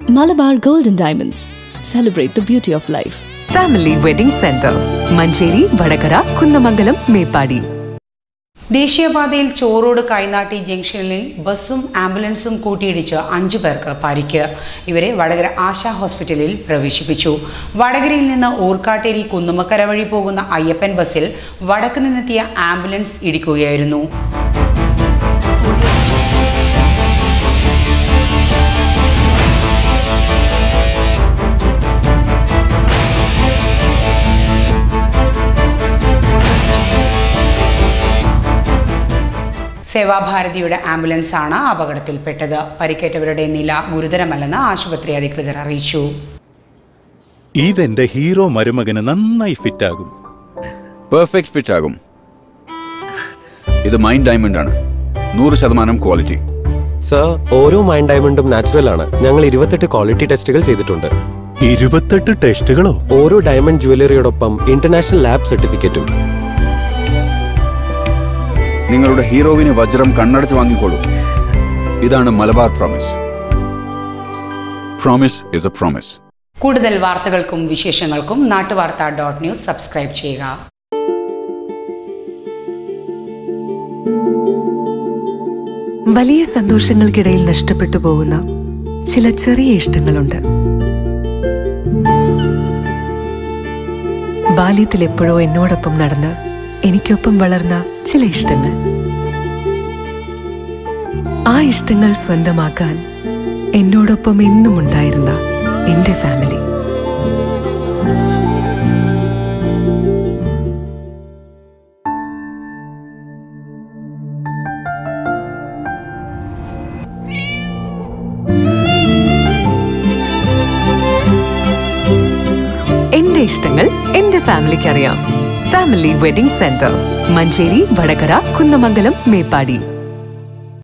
Malabar Gold and Diamonds. Celebrate the beauty of life. Family wedding centre Manjeri Vadakara Kunnamangalam Meppadi ദേശീയപാതയിൽ ചോറോട് കൈനാട്ടി ജംഗ്ഷനിൽ ബസ്സും ആംബുലൻസും കൂട്ടിയിടിച്ച് അഞ്ചു പേർക്ക് പരിക്ക് ഇവരെ വടകര ആശാ ഹോസ്പിറ്റലിൽ പ്രവേശിപ്പിച്ചു വടകരയിൽ നിന്ന് ഊർക്കാട്ടേരി കുന്നുമക്കര വഴി പോകുന്ന അയ്യപ്പൻ ബസ്സിൽ വടക്ക് നിന്നെത്തിയ ആംബുലൻസ് ഇടിക്കുകയായിരുന്നു സേവാഭാരതിയുടെ ആംബുലൻസ് ആണ് അപകടത്തിൽപ്പെട്ടത് പരിക്കേറ്റവരുടെ നില ഗുരുതരമല്ലെന്ന് ആശുപത്രി അധികൃതർ അറിയിച്ചു ഇതെന്റെ ഹീറോ മരുമകന് നന്നായി ഫിറ്റാകും പെർഫെക്റ്റ് ഫിറ്റ് ആകും ഇത് മൈൻഡ് ഡയമണ്ട് ആണ് നൂറ് ശതമാനം ക്വാളിറ്റി സർ ഓരോ മൈൻ ഡയമണ്ടും നാച്ചുറൽ ആണ് ഞങ്ങൾ ഇരുപത്തെട്ട് ക്വാളിറ്റി ടെസ്റ്റുകൾ ചെയ്തിട്ടുണ്ട് ഇരുപത്തെട്ട് ടെസ്റ്റുകളോ ഓരോ ഡയമണ്ട് ജുവലറിയോടൊപ്പം ഇന്റർനാഷണൽ ലാബ് സർട്ടിഫിക്കറ്റും നിങ്ങളുടെ ഹീറോവിന് വജ്രം കണ്ണടച്ച് വാങ്ങിക്കോളൂ ഇതാണ് Malabar promise promise is a promise കൂടുതൽ വാർത്തകൾക്കും വിശേഷങ്ങൾക്കും നാട്ടുവാർത്ത ഡോട്ട് ന്യൂസ് സബ്സ്ക്രൈബ് ചെയ്യുക വലിയ സന്തോഷങ്ങൾക്കിടയിൽ നഷ്ടപ്പെട്ടു പോകുന്ന ചില ചെറിയ ഇഷ്ടങ്ങളുണ്ട് ബാല്യത്തിൽ എപ്പോഴോ എന്നോടൊപ്പം നടന്ന് എനിക്കൊപ്പം വളർന്ന ചില ഇഷ്ടങ്ങൾ ആ ഇഷ്ടങ്ങൾ സ്വന്തമാക്കാൻ എന്നോടൊപ്പം എന്നും ഉണ്ടായിരുന്ന എന്റെ ഫാമിലി എന്റെ ഇഷ്ടങ്ങൾ എന്റെ ഫാമിലിക്ക് അറിയാം family wedding centre Manjeri Vadakara Kunnamangalam Meppadi